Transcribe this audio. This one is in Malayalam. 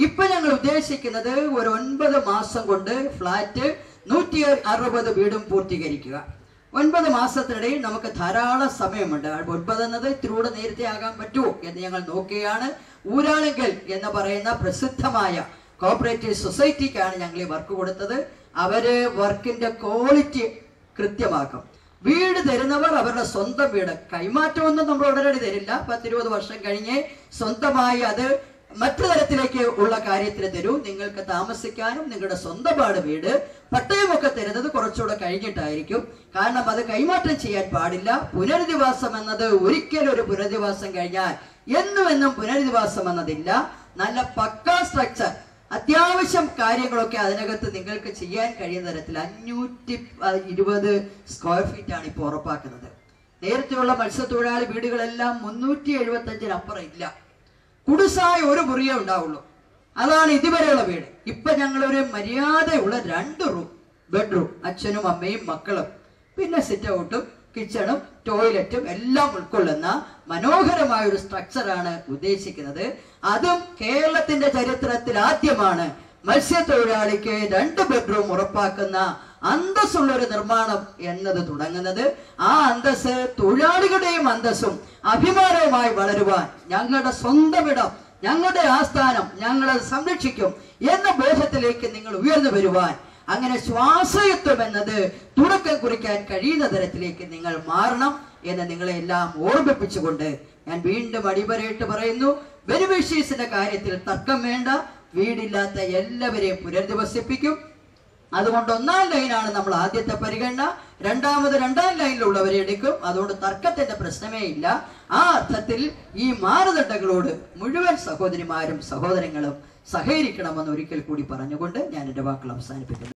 ഇപ്പൊ ഞങ്ങൾ ഉദ്ദേശിക്കുന്നത് ഒരു ഒൻപത് മാസം കൊണ്ട് ഫ്ലാറ്റ് നൂറ്റി അറുപത് വീടും പൂർത്തീകരിക്കുക ഒൻപത് മാസത്തിനിടയിൽ നമുക്ക് ധാരാളം സമയമുണ്ട് ഒൻപത് എന്നത് ഇത്തിരൂടെ നേരത്തെ ആകാൻ പറ്റുമോ എന്ന് ഞങ്ങൾ നോക്കുകയാണ് ഊരാളുങ്കൽ എന്ന് പറയുന്ന പ്രസിദ്ധമായ കോപ്പറേറ്റീവ് സൊസൈറ്റിക്കാണ് ഞങ്ങൾ ഈ വർക്ക് കൊടുത്തത് അവര് വർക്കിന്റെ ക്വാളിറ്റി കൃത്യമാക്കും വീട് തരുന്നവർ അവരുടെ സ്വന്തം വീട് കൈമാറ്റമൊന്നും നമ്മൾ ഉടനടി തരില്ല പത്തിരുപത് വർഷം കഴിഞ്ഞ് സ്വന്തമായി അത് മറ്റു തരത്തിലേക്ക് ഉള്ള കാര്യത്തിന് തരൂ നിങ്ങൾക്ക് താമസിക്കാനും നിങ്ങളുടെ സ്വന്തമാണ് വീട് പട്ടയമൊക്കെ തരുന്നത് കുറച്ചുകൂടെ കഴിഞ്ഞിട്ടായിരിക്കും കാരണം അത് കൈമാറ്റം ചെയ്യാൻ പാടില്ല പുനരധിവാസം എന്നത് ഒരിക്കലും ഒരു പുനരധിവാസം കഴിഞ്ഞാൽ എന്നും എന്നും പുനരധിവാസം എന്നതില്ല നല്ല പക്കാ സ്ട്രക്ചർ അത്യാവശ്യം കാര്യങ്ങളൊക്കെ അതിനകത്ത് നിങ്ങൾക്ക് ചെയ്യാൻ കഴിയുന്ന തരത്തിൽ അഞ്ഞൂറ്റി ഇരുപത് സ്ക്വയർ ഫീറ്റ് ആണ് ഇപ്പോൾ ഉറപ്പാക്കുന്നത് നേരത്തെയുള്ള മത്സ്യത്തൊഴിലാളി വീടുകളെല്ലാം മുന്നൂറ്റി എഴുപത്തി അഞ്ചിനപ്പുറം ഇല്ല കുടുസായ ഒരു മുറിയേ ഉണ്ടാവുള്ളൂ അതാണ് ഇതുവരെയുള്ള വീട് ഇപ്പൊ ഞങ്ങൾ ഒരു മര്യാദയുള്ള രണ്ട് റൂം ബെഡ്റൂം അച്ഛനും അമ്മയും മക്കളും പിന്നെ സിറ്റ് ഔട്ടും കിച്ചണും ടോയ്ലറ്റും എല്ലാം ഉൾക്കൊള്ളുന്ന മനോഹരമായ ഒരു സ്ട്രക്ചറാണ് ഉദ്ദേശിക്കുന്നത് അതും കേരളത്തിന്റെ ചരിത്രത്തിൽ ആദ്യമാണ് മത്സ്യത്തൊഴിലാളിക്ക് രണ്ട് ബെഡ്റൂം ഉറപ്പാക്കുന്ന അന്തസ്സുള്ള ഒരു നിർമ്മാണം എന്നത് തുടങ്ങുന്നത് ആ അന്തസ് തൊഴിലാളികളുടെയും അന്തസ്സും അഭിമാനവുമായി വളരുവാൻ ഞങ്ങളുടെ സ്വന്തം ഇടം ഞങ്ങളുടെ ആസ്ഥാനം ഞങ്ങളത് സംരക്ഷിക്കും എന്ന ബോധത്തിലേക്ക് നിങ്ങൾ ഉയർന്നു വരുവാൻ അങ്ങനെ ശ്വാസയുത്വം എന്നത് തുടക്കം കുറിക്കാൻ കഴിയുന്ന തരത്തിലേക്ക് നിങ്ങൾ മാറണം എന്ന് നിങ്ങളെ എല്ലാം ഓർമ്മിപ്പിച്ചുകൊണ്ട് ഞാൻ വീണ്ടും അടിവരയിട്ട് പറയുന്നു ബെനിഫിഷ്യീസിന്റെ കാര്യത്തിൽ തർക്കം വേണ്ട വീടില്ലാത്ത എല്ലാവരെയും പുനരധിവസിപ്പിക്കും അതുകൊണ്ട് ഒന്നാം ലൈനാണ് നമ്മൾ ആദ്യത്തെ പരിഗണന രണ്ടാമത് രണ്ടാം ലൈനിലുള്ളവരെ എടുക്കും അതുകൊണ്ട് തർക്കത്തിന്റെ പ്രശ്നമേ ഇല്ല ആ അർത്ഥത്തിൽ ഈ മാനദണ്ഡങ്ങളോട് മുഴുവൻ സഹോദരിമാരും സഹോദരങ്ങളും സഹകരിക്കണമെന്ന് ഒരിക്കൽ കൂടി പറഞ്ഞുകൊണ്ട് ഞാൻ എന്റെ വാക്കുകൾ അവസാനിപ്പിക്കുന്നു